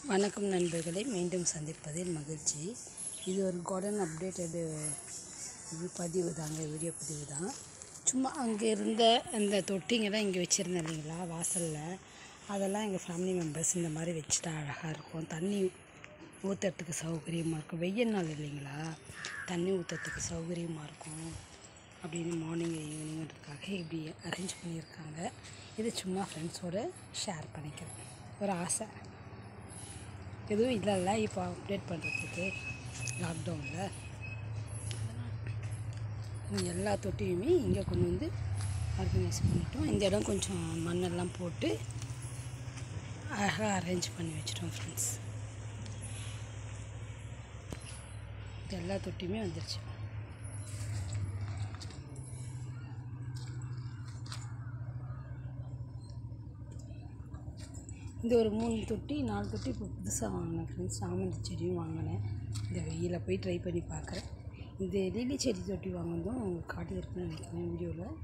வணக்கம் நண்பர்களை மீண்டும் சந்திப்பதில் மகிழ்ச்சி இது ஒரு கார்டன் அப்டேட்டடு இது பதிவு தாங்க வீடியோ பதிவு தான் சும்மா அங்கே இருந்த அந்த தொட்டிங்கெல்லாம் இங்கே வச்சுருந்தேன் இல்லைங்களா வாசலில் அதெல்லாம் எங்கள் ஃபேமிலி மெம்பர்ஸ் இந்த மாதிரி வச்சுட்டா அழகாக இருக்கும் தண்ணி ஊற்றுறதுக்கு சௌகரியமாக இருக்கும் வெயில் நாள் இல்லைங்களா தண்ணி ஊற்றுறதுக்கு சௌகரியமாக இருக்கும் அப்படின்னு மார்னிங் ஈவினிங்கிறதுக்காக இப்படி அரேஞ்ச் பண்ணியிருக்காங்க இது சும்மா ஃப்ரெண்ட்ஸோடு ஷேர் பண்ணிக்கிறேன் ஒரு ஆசை எதுவும் இல்லைல்ல இப்போ அப்டேட் பண்ணுறதுக்கு லாக்டவுனில் எல்லா தொட்டியுமே இங்கே கொண்டு வந்து ஆர்கனைஸ் பண்ணிட்டோம் இந்த இடம் கொஞ்சம் மண்ணெல்லாம் போட்டு அழகாக அரேஞ்ச் பண்ணி வச்சிட்டோம் ஃப்ரெண்ட்ஸ் எல்லா தொட்டியுமே வந்துருச்சு இந்த ஒரு மூணு தொட்டி நாலு தொட்டி இப்போ புதுசாக வாங்கினேன் ஃப்ரெண்ட்ஸ் சாமந்தி செடியும் வாங்கினேன் இந்த வெயிலில் போய் ட்ரை பண்ணி பார்க்குறேன் இந்த லில்லி செடி தொட்டி வாங்கினதும் உங்களுக்கு காட்டியிருக்குன்னு நினைக்கிறேன் வீடியோவில்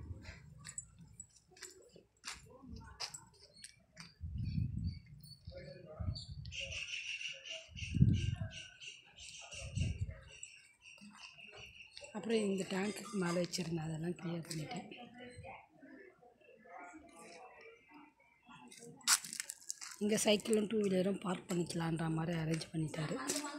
அப்புறம் இந்த டேங்க்குக்கு மேலே வச்சுருந்தேன் அதெல்லாம் க்ளியர் பண்ணிட்டேன் இங்கே சைக்கிளும் டூ வீலரும் பார்க் பண்ணிக்கலான்ற மாதிரி அரேஞ்ச் பண்ணிட்டாரு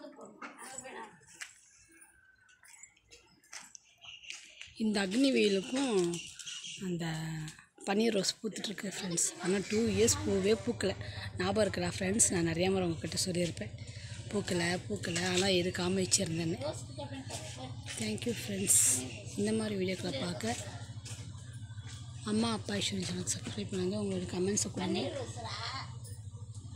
இந்த அக்னி வெயிலுக்கும் அந்த பன்னீர் ரோஸ் பூத்துட்ருக்கு ஃப்ரெண்ட்ஸ் ஆனால் டூ இயர்ஸ் பூவே பூக்கலை ஞாபகம் இருக்கல ஃப்ரெண்ட்ஸ் நான் நிறைய முறை உங்ககிட்ட சொல்லியிருப்பேன் பூக்கலை பூக்கலை ஆனால் எதுக்காமல் வச்சுருந்தேன்னு தேங்க்யூ ஃப்ரெண்ட்ஸ் இந்த மாதிரி வீடியோக்களை பார்க்க அம்மா அப்பா ஐஸ்வர்யா சேனல் சப்ஸ்கிரைப் பண்ணுங்கள் உங்களோட கமெண்ட்ஸை கொடுங்க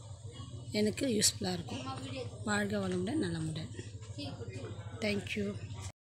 எனக்கு யூஸ்ஃபுல்லாக இருக்கும் வாழ்க வளமுடன் நலமுடன் தேங்க்யூ